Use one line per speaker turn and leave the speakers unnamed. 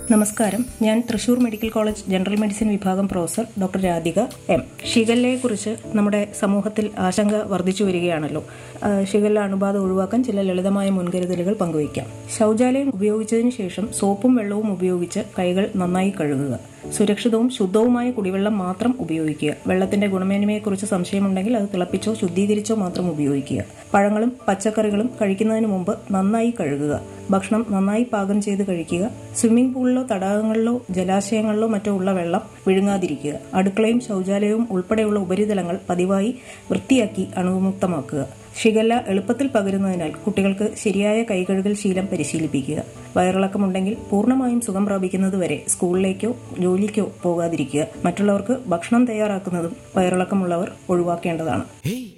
നമസ്കാരം ഞാൻ Thrissur medical college general medicine വിഭാഗം പ്രൊഫസർ ഡോക്ടർ രാധിക എം ഷിഗല്ലയെക്കുറിച്ച് നമ്മുടെ സമൂഹത്തിൽ ആശങ്ക വർദ്ധിച്ചു വരികയാണല്ലോ ആ, ഷിഗല്ല അണുബാധ ഒഴിവാക്കാൻ ചില ലളിതമായ മുൻകരുതലുകൾ പങ്കുവയ്ക്കാം ശൗചാലയം ഉപയോഗിച്ചതിന് ശേഷം സോപ്പും വെള്ളവും ഉപയോഗിച്ച് കൈകൾ നന്നായി കഴുകുക സുരക്ഷിതവും ശുദ്ധവുമായ കുടിവെള്ളം മാത്രം ഉപയോഗിക്കുക വെള്ളത്തിന്റെ ഗുണമേന്മയെക്കുറിച്ച് സംശയമുണ്ടെങ്കിൽ അത് തിളപ്പിച്ചോ ശുദ്ധീകരിച്ചോ മാത്രം ഉപയോഗിക്കുക പഴങ്ങളും പച്ചക്കറികളും കഴിക്കുന്നതിന് മുമ്പ് നന്നായി കഴുകുക ഭക്ഷണം നന്നായി പാകം ചെയ്ത് കഴിക്കുക സ്വിമ്മിംഗ് പൂളിലോ തടാകങ്ങളിലോ ജലാശയങ്ങളിലോ മറ്റോ ഉള്ള വെള്ളം വിഴുങ്ങാതിരിക്കുക അടുക്കളയും ശൗചാലയവും ഉൾപ്പെടെയുള്ള ഉപരിതലങ്ങൾ പതിവായി വൃത്തിയാക്കി അണുവിമുക്തമാക്കുക ഷിഗല്ല എളുപ്പത്തിൽ പകരുന്നതിനാൽ കുട്ടികൾക്ക് ശരിയായ കൈകഴുകൽ ശീലം പരിശീലിപ്പിക്കുക വയറിളക്കമുണ്ടെങ്കിൽ പൂർണ്ണമായും സുഖം പ്രാപിക്കുന്നതുവരെ സ്കൂളിലേക്കോ ജോലിക്കോ പോകാതിരിക്കുക മറ്റുള്ളവർക്ക് ഭക്ഷണം തയ്യാറാക്കുന്നതും വയറിളക്കമുള്ളവർ ഒഴിവാക്കേണ്ടതാണ്
ഹേയ്